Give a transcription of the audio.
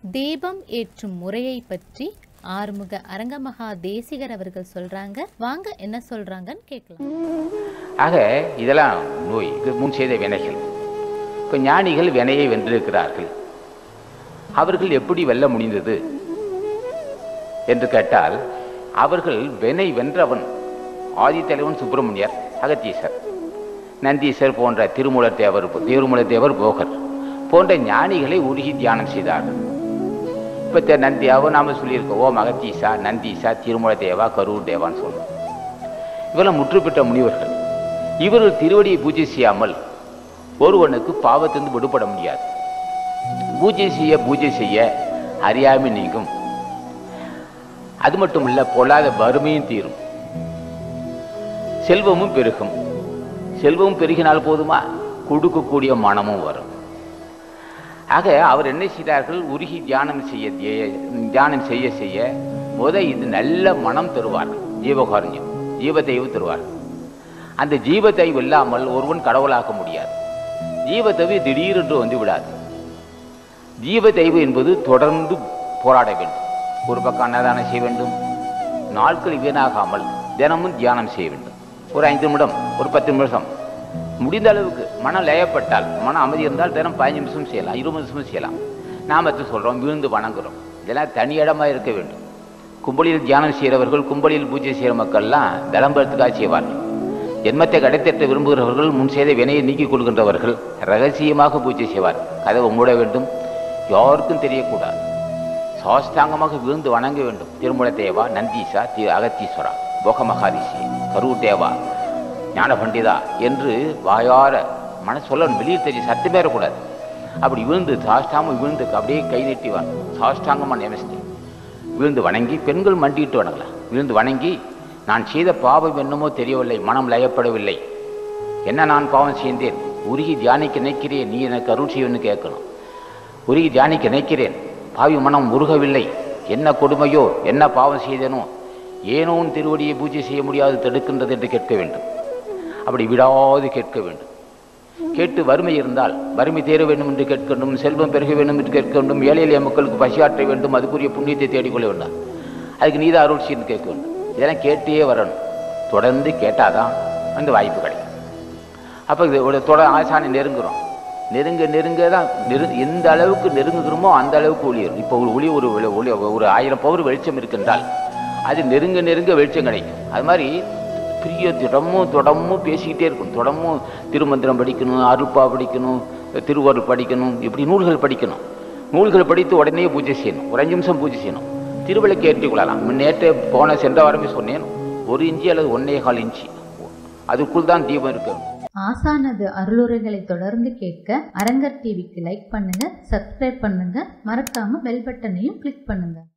தீபம் ஏற்றும் முறையை பற்றி ஆறுமுக அரங்கமகா தேசிகர் அவர்கள் சொல்றாங்க வாங்க என்ன சொல்றாங்கன்னு கேட்கலாம் ஆக இதெல்லாம் நோய் இது முன் செய்த வினைகள் இப்போ ஞானிகள் வினையை வென்றிருக்கிறார்கள் அவர்கள் எப்படி வெல்ல முடிந்தது என்று கேட்டால் அவர்கள் வினை வென்றவன் ஆதித்தலைவன் சுப்பிரமணியர் அகத்தீசர் நந்தீசர் போன்ற திருமூலத் தேவர் திருமூலத் தேவர் போகர் போன்ற ஞானிகளை உருகி தியானம் செய்தார்கள் இப்போ நந்தியாவோ நாம சொல்லியிருக்கோம் ஓம் அகத்தீசா நந்தீசா திருமூல தேவா கரூர் தேவான்னு சொல்லுவோம் இவெல்லாம் முற்று பெற்ற முனிவர்கள் இவர்கள் திருவடியை பூஜை செய்யாமல் ஒருவனுக்கு பாவத்திலிருந்து விடுபட முடியாது பூஜை செய்ய பூஜை செய்ய அறியாமை நீங்கும் அது மட்டும் இல்ல பொல்லாத வறுமையும் தீரும் செல்வமும் பெருகும் செல்வமும் பெருகினால் போதுமா கொடுக்கக்கூடிய மனமும் வரும் ஆக அவர் என்ன செய்தார்கள் உருகி தியானம் செய்ய தியானம் செய்ய செய்ய முத இது நல்ல மனம் தருவார்கள் ஜீவகாரண்யம் ஜீவத்தைவு தருவார்கள் அந்த ஜீவத்தைவு இல்லாமல் ஒருவன் கடவுளாக்க முடியாது ஜீவத்தைவு திடீரென்று வந்து விடாது ஜீவத்தைவு என்பது தொடர்ந்து போராட வேண்டும் ஒரு பக்கம் அன்னதானம் செய்ய வேண்டும் நாட்கள் வீணாகாமல் தினமும் தியானம் செய்ய வேண்டும் ஒரு ஐந்து நிமிடம் ஒரு பத்து நிமிஷம் முடிந்த அளவுக்கு மனம் லயப்பட்டால் மன அமைதி இருந்தால் தினம் பதினஞ்சு நிமிஷம் செய்யலாம் இருபது நிமிஷம் செய்யலாம் நாமத்தை சொல்கிறோம் விழுந்து வணங்குறோம் இதெல்லாம் தனி இடமா இருக்க வேண்டும் கும்பலில் தியானம் செய்கிறவர்கள் கும்பலில் பூஜை செய்கிற மக்கள்லாம் விளம்பரத்துக்காக செய்வார்கள் ஜென்மத்தை கடைத்தட்ட விரும்புகிறவர்கள் முன் செய்த வினையை நீக்கிக் கொள்கின்றவர்கள் ரகசியமாக பூஜை செய்வார் கதவை மூட வேண்டும் யாருக்கும் தெரியக்கூடாது சாஸ்தாங்கமாக விழுந்து வணங்க வேண்டும் திருமல தேவா நந்தீசா திரு அகத்தீஸ்வரா போகமகாரிஷி கரூர் தேவா ஞான பண்டிதா என்று வாயார மன சொல்லணும் வெளியே தெரிய சத்தமே வரக்கூடாது அப்படி விழுந்து சாஷ்டாம விழுந்து அப்படியே கை நீட்டிவான் சாஷ்டாங்கமாக நியமிச்சு விழுந்து வணங்கி பெண்கள் மண்டிட்டு வணங்கலாம் விழுந்து வணங்கி நான் செய்த பாவம் என்னமோ தெரியவில்லை மனம் லயப்படவில்லை என்ன நான் பாவம் செய்தேன் உருகி தியானிக்க நினைக்கிறேன் நீ எனக்கு அருள் செய்வன்னு கேட்கணும் உருகி தியானிக்க நினைக்கிறேன் பாவி மனம் உருகவில்லை என்ன கொடுமையோ என்ன பாவம் செய்தேனோ ஏனோ உன் திருவடியை பூஜை செய்ய முடியாது தடுக்கின்றது என்று கேட்க வேண்டும் அப்படி விடாது கேட்க வேண்டும் கேட்டு வறுமை இருந்தால் வறுமை தேர வேண்டும் என்று கேட்க வேண்டும் செல்வம் பெருக வேண்டும் என்று கேட்க வேண்டும் ஏழை எளிய மக்களுக்கு பசியாற்ற வேண்டும் அதுக்குரிய புண்ணியத்தை தேடிக்கொள்ள வேண்டும் அதுக்கு நீதான் அருள் செய்யணும் கேட்க வேண்டும் இதெல்லாம் கேட்டே வரணும் தொடர்ந்து கேட்டாதான் அந்த வாய்ப்பு கிடைக்கும் அப்போ இது ஒரு தொடர் ஆசானை நெருங்குறோம் நெருங்க நெருங்க தான் நெரு எந்த அளவுக்கு நெருங்குகிறோமோ அந்த அளவுக்கு ஒளியும் இப்போ ஒரு ஒளி ஒரு ஒளி- ஒளி ஒரு ஆயிரம் பவர் வெளிச்சம் இருக்கின்றால் அது நெருங்க நெருங்க வெளிச்சம் கிடைக்கும் அது மாதிரி பெரிய திடமும் தொடமும் பேசிக்கிட்டே இருக்கும் தொடமும் திருமந்திரம் படிக்கணும் அருப்பா படிக்கணும் திருவருள் படிக்கணும் இப்படி நூல்கள் படிக்கணும் நூல்கள் படித்து உடனே பூஜை செய்யணும் ஒரு அஞ்சு நிமிஷம் பூஜை செய்யணும் திருவிளக்கு ஏற்றிக் கொள்ளலாம் நேற்று போன சென்ற வாரமே சொன்னேன் ஒரு இன்ச்சு அல்லது ஒன்னே கால் இன்ச்சு அதுக்குள் தான் தீபம் இருக்கு ஆசானது அருளுரைகளை தொடர்ந்து கேட்க அரங்கர் டிவிக்கு லைக் பண்ணுங்க சப்ஸ்கிரைப் பண்ணுங்க மறக்காம பெல் பட்டனையும் கிளிக் பண்ணுங்க